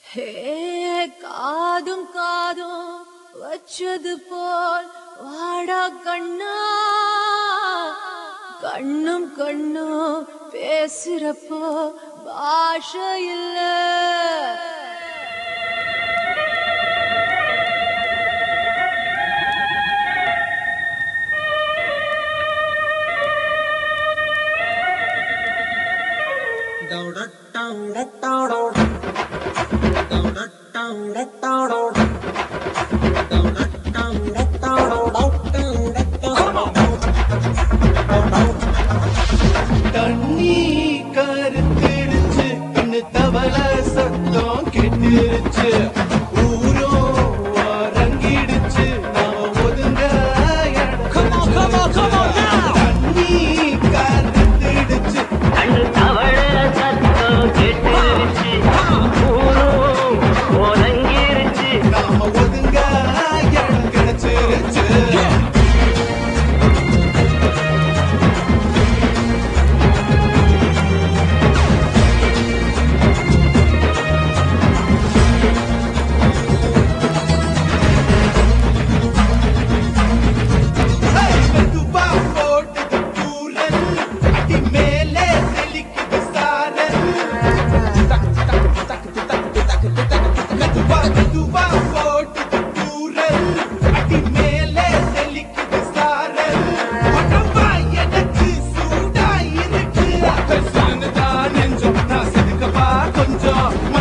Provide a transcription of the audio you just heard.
ஹே காதும் காதும் வச்சது போல் வாடா கண்ணா கண்ணும் கண்ணும் பேசுறப்போ பாஷை இல்ல தண்ணி கருத்திருச்சு கண்ணு தவள சத்தம் கெட்டுருச்சு ஊரோ அரங்கிடுச்சு நாம ஒதுங்க இடம் தண்ணி கருத்திடுச்சு கண்ணு தவழ சத்தம் கெட்டுருச்சு ஊரும் ஒதுங்கிருச்சு நாம ஒதுங்க இடம் கிடைச்சிருச்சு மெதுவா போட்டது தூரல் அடி மேலே தெளிக்குது சாரல் மெதுவா மெதுவா போட்டது தூரல் அடி மேலே தெளிக்குது சாரல் உடம்பா எனக்கு சூடா இருக்கு சொல்லுதான் நெஞ்சம் நான் செதுக்கப்பா கொஞ்சம்